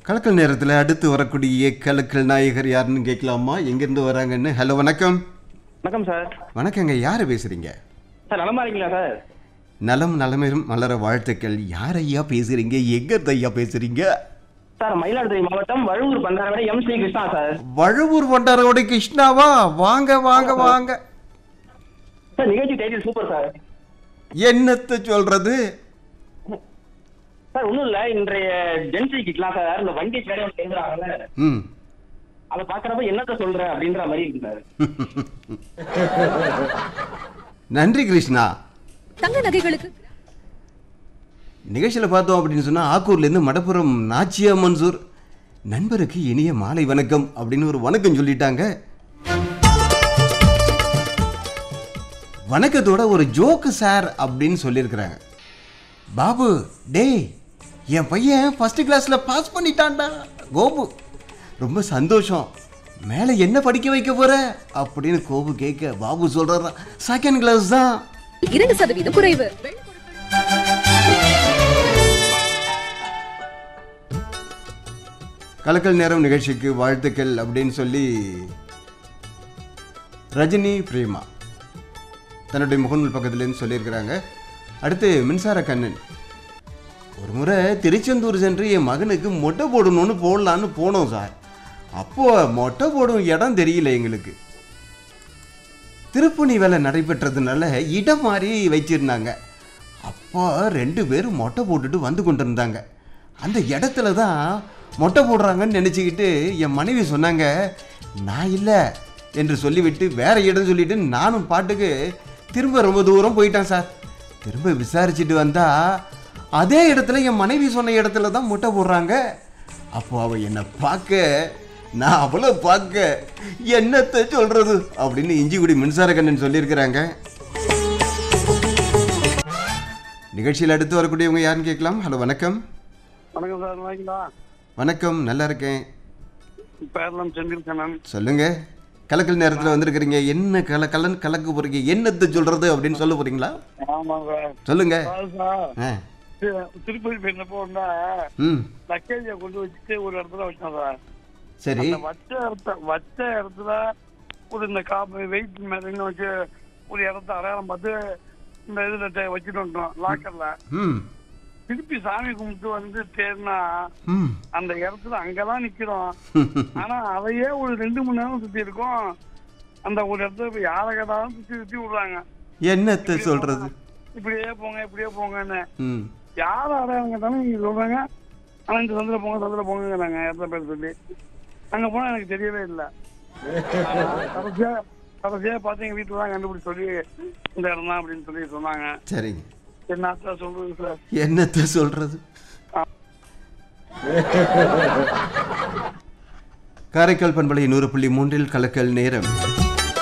கலக்கல் நேரத்தில் அடுத்து வரக்கூடிய கலக்கல் நாயகர் யாருன்னு கேட்கலாமா எங்கேருந்து வராங்கன்னு ஹலோ வணக்கம் வணக்கம் சார் வணக்கங்க யார் பேசுறீங்க சார் நலமா இருக்கீங்களா சார் நலம் நலமேறும் மலர வாழ்த்துக்கள் யார் ஐயா பேசுறீங்க எங்க ஐயா பேசுறீங்க சார் மயிலாடுதுறை மாவட்டம் வழுவூர் பந்தாரவடை எம் ஸ்ரீ கிருஷ்ணா சார் வழுவூர் வண்டாரோட கிருஷ்ணாவா வாங்க வாங்க வாங்க சார் நிகழ்ச்சி டைட்டில் சூப்பர் சார் என்னத்த சொல்றது சார் ஒன்றும் இல்லை இன்றைய ஜென்சி கிட்லாம் சார் இந்த வண்டி வேலையை சேர்ந்துறாங்கல்ல ம் அதை பார்க்குறப்ப என்னத்த சொல்ற அப்படின்ற மாதிரி இருக்கு சார் நன்றி கிருஷ்ணா தங்க நகைகளுக்கு நிகழ்ச்சியில் பார்த்தோம் அப்படின்னு சொன்னால் ஆக்கூர்லேருந்து மடப்புறம் நாச்சியா மன்சூர் நண்பருக்கு இனிய மாலை வணக்கம் அப்படின்னு ஒரு வணக்கம் சொல்லிட்டாங்க வணக்கத்தோட ஒரு ஜோக்கு சார் அப்படின்னு சொல்லியிருக்கிறாங்க பாபு டேய் என் பையன் ஃபர்ஸ்ட் கிளாஸில் பாஸ் பண்ணிட்டான்டா கோபு ரொம்ப சந்தோஷம் மேலே என்ன படிக்க வைக்க போற அப்படின்னு கோபு கேட்க பாபு சொல்கிறான் செகண்ட் கிளாஸ் தான் இரண்டு சதவீதம் குறைவு கலக்கல் நேரம் நிகழ்ச்சிக்கு வாழ்த்துக்கள் அப்படின்னு சொல்லி ரஜினி பிரேமா தன்னுடைய முகநூல் பக்கத்துலேருந்து சொல்லியிருக்கிறாங்க அடுத்து மின்சார கண்ணன் ஒரு முறை திருச்செந்தூர் சென்று என் மகனுக்கு மொட்டை போடணும்னு போடலான்னு போனோம் சார் அப்போ மொட்டை போடும் இடம் தெரியல எங்களுக்கு திருப்பணி வேலை நடைபெற்றதுனால இடம் மாதிரி வச்சிருந்தாங்க அப்போ ரெண்டு பேரும் மொட்டை போட்டுட்டு வந்து கொண்டிருந்தாங்க அந்த இடத்துல தான் மொட்டை போடுறாங்கன்னு நினச்சிக்கிட்டு என் மனைவி சொன்னாங்க நான் இல்லை என்று சொல்லிவிட்டு வேற இடம் சொல்லிட்டு நானும் பாட்டுக்கு திரும்ப ரொம்ப தூரம் போயிட்டேன் சார் திரும்ப விசாரிச்சுட்டு வந்தா அதே இடத்துல என் மனைவி சொன்ன இடத்துல தான் முட்டை போடுறாங்க அப்போ அவ என்னை பார்க்க நான் அவளை பார்க்க என்னத்தை சொல்றது அப்படின்னு இஞ்சிக்குடி மின்சார கண்ணன் சொல்லியிருக்கிறாங்க நிகழ்ச்சியில் அடுத்து வரக்கூடியவங்க யாருன்னு கேட்கலாம் ஹலோ வணக்கம் வணக்கம் சார் வாங்கிங்களா வணக்கம் நல்லா இருக்கேன் பேரளம் செந்தில் கண்ணன் சொல்லுங்க கலக்கல் நேரத்தில் வந்திருக்கிறீங்க என்ன கல கலன் கலக்க போறீங்க என்னத்தை சொல்றது அப்படின்னு சொல்ல போறீங்களா ஆமாம் சார் சொல்லுங்க அதாவது சார் ஆ தி- திருப்பதி போயிருந்தப்போ வந்தா ம் லக்கேஜை கொண்டு வச்சுட்டு ஒரு இடத்துல வச்சோம் சார் சரி அந்த வச்ச இடத்த வச்ச இடத்துல ஒரு இந்த காப்பு வெயிட் மேலே வச்சு ஒரு இடத்த அடையாளம் பார்த்து இந்த இதுல டே- வச்சுட்டு வந்துட்டோம் லாக்கர்ல ம் திருப்பி சாமி கும்பிட்டு வந்து தேர்னா ம் அந்த இடத்துல அங்கதான் நிக்கிறோம் ஆனா அதையே ஒரு ரெண்டு மணி நேரம் சுத்தி இருக்கோம் அந்த ஒரு இடத்துல போய் யாரை கேட்டாலும் சுத்தி சுத்தி விடுறாங்க என்னத்தை சொல்றது இப்படியே போங்க இப்படியே போங்கன்னு ம் யார அடையாளம் கேட்டாலும் நீங்க சொல்றாங்க ஆனா இந்த சந்தில போங்க சந்தில போங்கிறாங்க இடத்துல பேர் சொல்லி அங்க போனா எனக்கு தெரியவே இல்லை கடைசியா கடைசியா பார்த்து எங்க வீட்டுல தான் கண்டுபிடிச்சு சொல்லி இந்த இடம் தான் அப்படின்னு சொல்லி சொன்னாங்க சரிங்க என்ன சொல்றது சார் என்னத்தை சொல்றது காரைக்கால் பண்பலை நூறு புள்ளி மூன்றில் கலக்கல் நேரம்